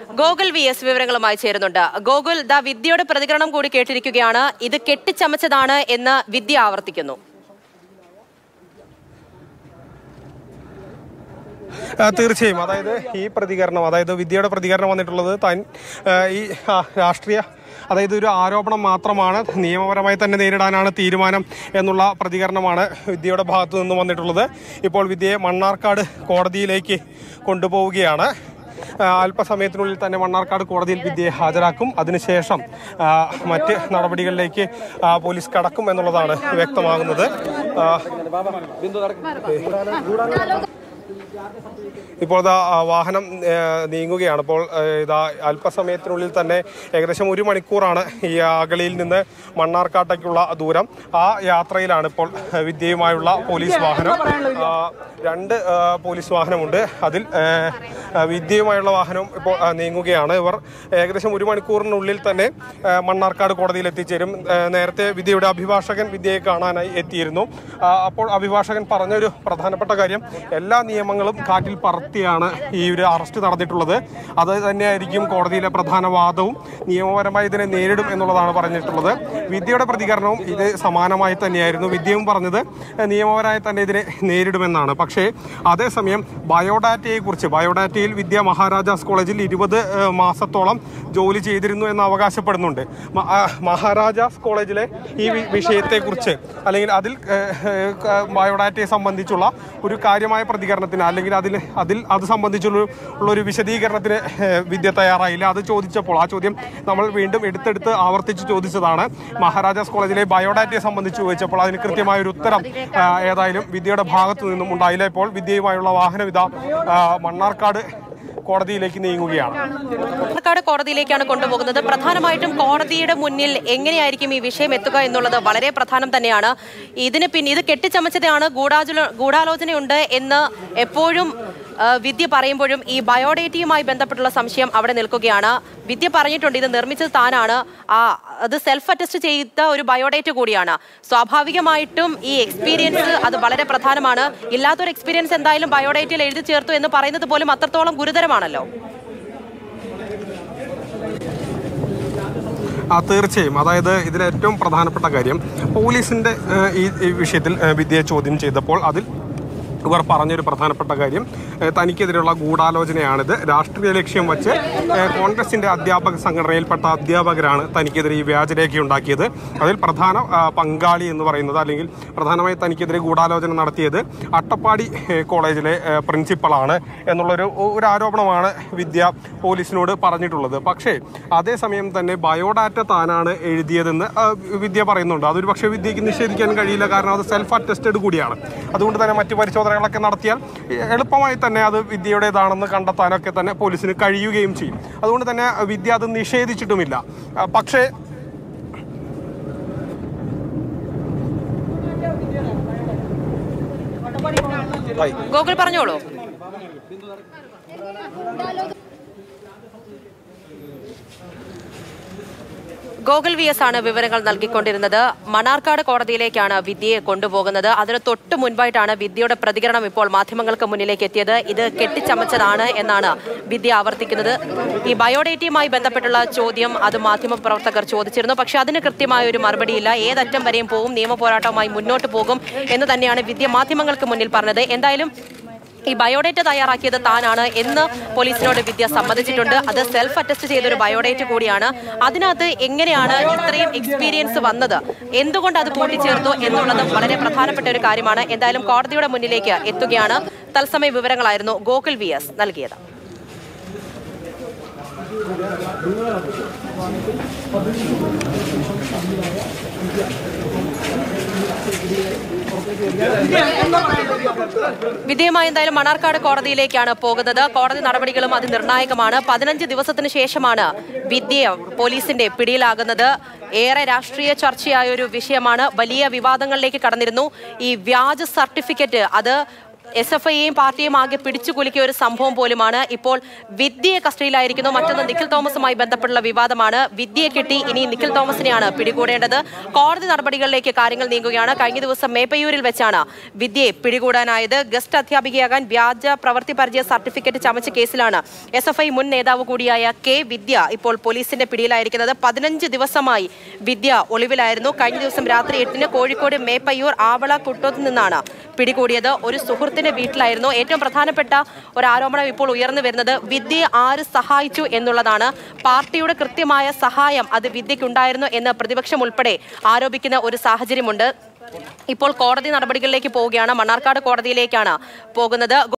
Gokul V S വിവരങ്ങളുമായി ചേരുന്നുണ്ട് Gokul the വിദ്യയുടെ പ്രതികരണം കൂടി കേട്ടിരിക്കുകയാണ് ഇത് കെട്ടിച്ചമച്ചതാണ് എന്ന് വിദ്യ ആവർത്തിക്കുന്നു ആ, തീർച്ചയായും അതായത് ഈ പ്രതികരണം അതായത് വിദ്യയുടെ പ്രതികരണം വന്നിട്ടുള്ളത് താൻ ആ, ഈ ആ, രാഷ്ട്രീയ അതായത് ഒരു ആരോപണം മാത്രമാണ് നിയമപരമായി തന്നെ നേരിടാനാണ് തീരുമാനം എന്നുള്ള പ്രതികരണമാണ് വിദ്യയുടെ ഭാഗത്തു നിന്ന് വന്നിട്ടുള്ളത് ഇപ്പോൾ വിദ്യയെ മണ്ണാർക്കാട് കോടതിയിലേക്ക് കൊണ്ടുപോവുകയാണ് ആ, അല്പസമയത്തിനുള്ളിൽ തന്നെ മണ്ണാർക്കാട് കോടതിയിൽ വിദ്യയെ ഹാജരാക്കും അതിനുശേഷം ആ, മറ്റ് നടപടികളിലേക്ക് ആ, പോലീസ് കടക്കും എന്നുള്ളതാണ് വ്യക്തമാകുന്നത് ആ, ഇപ്പോൾ ഇതാ ആ, വാഹനം ഏ, നീങ്ങുകയാണ് ഇപ്പോൾ ഏ, ഇതാ അല്പസമയത്തിനുള്ളിൽ തന്നെ ഏകദേശം ഒരു മണിക്കൂറാണ് ഈ അഗളിയിൽ നിന്ന് മണ്ണാർക്കാട്ടേക്കുള്ള ദൂരം ആ യാത്രയിലാണ് ഇപ്പോൾ വിദ്യയുമായുള്ള പോലീസ് വാഹനം ആ, രണ്ട് ആ, പോലീസ് വാഹനമുണ്ട് അതിൽ ഏ, ആ, വിദ്യയുമായുള്ള വാഹനം ഇപ്പോൾ ആ, നീങ്ങുകയാണ് ഇവർ ഏകദേശം ഒരു മണിക്കൂറിനുള്ളിൽ തന്നെ ഏ, മണ്ണാർക്കാട് കോടതിയിൽ എത്തിച്ചേരും ഏ, നേരത്തെ വിദ്യയുടെ അഭിഭാഷകൻ വിദ്യയെ കാണാനായി എത്തിയിരുന്നു ആ, അപ്പോൾ അഭിഭാഷകൻ പറഞ്ഞൊരു പ്രധാനപ്പെട്ട കാര്യം എല്ലാ നിയമങ്ങളും കാറ്റിൽ പറത്തിയാണ് ഈ ഒരു അറസ്റ്റ് നടന്നിട്ടുള്ളത് അത് തന്നെയായിരിക്കും കോടതിയിലെ പ്രധാന വാദവും നിയമപരമായി ഇതിനെ നേരിടും എന്നുള്ളതാണ് പറഞ്ഞിട്ടുള്ളത് വിദ്യയുടെ പ്രതികരണവും ഇത് സമാനമായി തന്നെയായിരുന്നു വിദ്യയും പറഞ്ഞത് ഏഹ്, നിയമപരമായി തന്നെ ഇതിനെ നേരിടുമെന്നാണ് പക്ഷേ അതേസമയം ബയോഡാറ്റയെ കുറിച്ച് ബയോഡാറ്റയിൽ വിദ്യ മഹാരാജാസ് കോളേജിൽ ഇരുപത് ഏഹ്, മാസത്തോളം ജോലി ചെയ്തിരുന്നു എന്ന് അവകാശപ്പെടുന്നുണ്ട് മ- ആ, മഹാരാജാസ് കോളേജിലെ ഈ വി- വിഷയത്തെക്കുറിച്ച് അല്ലെങ്കിൽ അതിൽ ഏഹ്, ഏഹ്, ബയോഡാറ്റയെ സംബന്ധിച്ചുള്ള ഒരു കാര്യമായ പ്രതികരണത്തിന് അല്ലെങ്കിൽ അതിൽ അതിൽ അത് സംബന്ധിച്ചുള്ള ഉള്ള ഒരു വിശദീകരണത്തിന് ഏഹ്, വിദ്യ തയ്യാറായില്ല അത് ചോദിച്ചപ്പോൾ ആ ചോദ്യം നമ്മൾ വീണ്ടും എടുത്തെടുത്ത് ആവർത്തിച്ച് ചോദിച്ചതാണ് മഹാരാജാസ് കോളേജിലെ ബയോഡാറ്റയെ സംബന്ധിച്ച് ചോദിച്ചപ്പോൾ അതിന് കൃത്യമായ ഒരു ഉത്തരം ആ, ഏതായാലും വിദ്യയുടെ ഭാഗത്തു നിന്നും ഉണ്ടായില്ല ഇപ്പോൾ വിദ്യയുമായുള്ള വാഹനം ഇതാ ആ, മണ്ണാർക്കാട് കോടതിയിലേക്ക് നീങ്ങുകയാണ് പാലക്കാട് കോടതിയിലേക്കാണ് കൊണ്ടുപോകുന്നത് പ്രധാനമായിട്ടും കോടതിയുടെ മുന്നിൽ എങ്ങനെയായിരിക്കും ഈ വിഷയം എത്തുക എന്നുള്ളത് വളരെ പ്രധാനം തന്നെയാണ് ഇതിന് പിന്നെ ഇത് കെട്ടിച്ചമച്ചതാണ് ഗൂഢാചുല ഗൂഢാലോചനയുണ്ട് എന്ന് എപ്പോഴും ആ, വിദ്യ പറയുമ്പോഴും ഈ ബയോഡേറ്റയുമായി ബന്ധപ്പെട്ടുള്ള സംശയം അവിടെ നിൽക്കുകയാണ് വിദ്യ പറഞ്ഞിട്ടുണ്ട് ഇത് നിർമ്മിച്ചത് താനാണ് ആ അത് സെൽഫ് അറ്റസ്റ്റ് ചെയ്ത ഒരു ബയോഡേറ്റ കൂടിയാണ് സ്വാഭാവികമായിട്ടും ഈ എക്സ്പീരിയൻസ് അത് വളരെ പ്രധാനമാണ് ഇല്ലാത്തൊരു എക്സ്പീരിയൻസ് എന്തായാലും ബയോഡേറ്റയിൽ എഴുതി ചേർത്തു എന്ന് പറയുന്നത് പോലും അത്രത്തോളം ഗുരുതരമാണല്ലോ ആ തീർച്ചയായും അതായത് ഇതിൽ ഏറ്റവും പ്രധാനപ്പെട്ട കാര്യം പോലീസിന്റെ ഏഹ്, ഈ ഈ വിഷയത്തിൽ ഏഹ്, വിദ്യയെ ചോദ്യം ചെയ്തപ്പോൾ അതിൽ ഇവർ പറഞ്ഞൊരു പ്രധാനപ്പെട്ട കാര്യം ഏഹ്, തനിക്കെതിരെയുള്ള ഗൂഢാലോചനയാണിത് രാഷ്ട്രീയ ലക്ഷ്യം വച്ച് ഏഹ്, കോൺഗ്രസിന്റെ അധ്യാപക സംഘടനയിൽപ്പെട്ട അധ്യാപകരാണ് തനിക്കെതിരെ ഈ വ്യാജരേഖ ഉണ്ടാക്കിയത് അതിൽ പ്രധാന ആ, പങ്കാളി എന്ന് പറയുന്നത് അല്ലെങ്കിൽ പ്രധാനമായി തനിക്കെതിരെ ഗൂഢാലോചന നടത്തിയത് അട്ടപ്പാടി ഏഹ്, കോളേജിലെ ഏഹ്, പ്രിൻസിപ്പളാണ് എന്നുള്ളൊരു ഒരു ആരോപണമാണ് വിദ്യ പോലീസിനോട് പറഞ്ഞിട്ടുള്ളത് പക്ഷേ അതേസമയം തന്നെ ബയോഡാറ്റ താനാണ് എഴുതിയതെന്ന് ആ, വിദ്യ പറയുന്നുണ്ട് അതൊരു പക്ഷേ വിദ്യയ്ക്ക് നിഷേധിക്കാൻ കഴിയില്ല കാരണം അത് സെൽഫ് അറ്റസ്റ്റഡ് കൂടിയാണ് അതുകൊണ്ട് തന്നെ മറ്റു പരിശോധനകളൊക്കെ നടത്തിയാൽ എ- എളുപ്പമായി തന്നെ അത് വിദ്യയുടേതാണെന്ന് കണ്ടെത്താനൊക്കെ തന്നെ പോലീസിന് കഴിയുകയും ചെയ്യും അതുകൊണ്ട് തന്നെ വിദ്യ അത് നിഷേധിച്ചിട്ടുമില്ല ആ, പക്ഷേ ഹായ്. ഗോകുൽ പറഞ്ഞോളൂ ഗോകുൽ വി എസ് ആണ് വിവരങ്ങൾ നൽകിക്കൊണ്ടിരുന്നത് മണാർക്കാട് കോടതിയിലേക്കാണ് വിദ്യയെ കൊണ്ടുപോകുന്നത് അതിന് തൊട്ട് മുൻപായിട്ടാണ് വിദ്യയുടെ പ്രതികരണം ഇപ്പോൾ മാധ്യമങ്ങൾക്ക് മുന്നിലേക്ക് എത്തിയത് ഇത് കെട്ടിച്ചമച്ചതാണ് എന്നാണ് വിദ്യ ആവർത്തിക്കുന്നത് ഈ ബയോഡേറ്റയുമായി ബന്ധപ്പെട്ടുള്ള ചോദ്യം അത് മാധ്യമ പ്രവർത്തകർ ചോദിച്ചിരുന്നു പക്ഷെ അതിന് കൃത്യമായ ഒരു മറുപടിയില്ല ഏതറ്റം വരെയും പോകും നിയമ പോരാട്ടവുമായി മുന്നോട്ട് പോകും എന്ന് തന്നെയാണ് വിദ്യ മാധ്യമങ്ങൾക്ക് മുന്നിൽ പറഞ്ഞത് എന്തായാലും ഈ ബയോഡേറ്റ തയ്യാറാക്കിയത് താനാണ് എന്ന് പോലീസിനോട് വിദ്യ സമ്മതിച്ചിട്ടുണ്ട് അത് സെൽഫ് അറ്റസ്റ്റ് ചെയ്തൊരു ബയോഡേറ്റ കൂടിയാണ് അതിനകത്ത് എങ്ങനെയാണ് ഇത്രയും എക്സ്പീരിയൻസ് വന്നത് എന്തുകൊണ്ട് അത് കൂട്ടിച്ചേർത്തു എന്നുള്ളത് വളരെ പ്രധാനപ്പെട്ട ഒരു കാര്യമാണ് എന്തായാലും കോടതിയുടെ മുന്നിലേക്ക് എത്തുകയാണ് തത്സമയ വിവരങ്ങളായിരുന്നു ഗോകുൽ വി എസ് നൽകിയത് വിധേയമായി എന്തായാലും മണാർക്കാട് കോടതിയിലേക്കാണ് പോകുന്നത് കോടതി നടപടികളും അതിനിർണായകമാണ് പതിനഞ്ച് ദിവസത്തിന് ശേഷമാണ് വിദ്യ പോലീസിന്റെ പിടിയിലാകുന്നത് ഏറെ രാഷ്ട്രീയ ചർച്ചയായ ഒരു വിഷയമാണ് വലിയ വിവാദങ്ങളിലേക്ക് കടന്നിരുന്നു ഈ വ്യാജ സർട്ടിഫിക്കറ്റ് അത് എസ് എഫ് ഐയെയും പാർട്ടിയും ആകെ പിടിച്ചു കുലുക്കിയ ഒരു സംഭവം പോലുമാണ് ഇപ്പോൾ വിദ്യയെ കസ്റ്റഡിയിലായിരിക്കുന്നു മറ്റൊന്ന് നിഖിൽ തോമസുമായി ബന്ധപ്പെട്ടുള്ള വിവാദമാണ് വിദ്യയെ കിട്ടി ഇനി നിഖിൽ തോമസിനെയാണ് പിടികൂടേണ്ടത് കോടതി നടപടികളിലേക്ക് കാര്യങ്ങൾ നീങ്ങുകയാണ് കഴിഞ്ഞ ദിവസം മേപ്പയൂരിൽ വെച്ചാണ് വിദ്യയെ പിടികൂടാനായത് ഗസ്റ്റ് അധ്യാപികയാകാൻ വ്യാജ പ്രവൃത്തി പരിചയ സർട്ടിഫിക്കറ്റ് ചമച്ച കേസിലാണ് എസ് എഫ് ഐ മുൻ നേതാവ് കൂടിയായ കെ വിദ്യ ഇപ്പോൾ പോലീസിന്റെ പിടിയിലായിരിക്കുന്നത് പതിനഞ്ച് ദിവസമായി വിദ്യ ഒളിവിലായിരുന്നു കഴിഞ്ഞ ദിവസം രാത്രി എട്ടിന് കോഴിക്കോട് മേപ്പയ്യൂർ ആവള കുട്ടോത്ത് നിന്നാണ് പിടികൂടിയത് ഒരു സുഹൃത്തിന്റെ വീട്ടിലായിരുന്നു ഏറ്റവും പ്രധാനപ്പെട്ട ഒരു ആരോപണം ഇപ്പോൾ ഉയർന്നു വരുന്നത് വിദ്യയെ ആര് സഹായിച്ചു എന്നുള്ളതാണ് പാർട്ടിയുടെ കൃത്യമായ സഹായം അത് വിദ്യയ്ക്കുണ്ടായിരുന്നു എന്ന് പ്രതിപക്ഷം ഉൾപ്പെടെ ആരോപിക്കുന്ന ഒരു സാഹചര്യമുണ്ട് ഇപ്പോൾ കോടതി നടപടികളിലേക്ക് പോവുകയാണ് മണ്ണാർക്കാട് കോടതിയിലേക്കാണ് പോകുന്നത്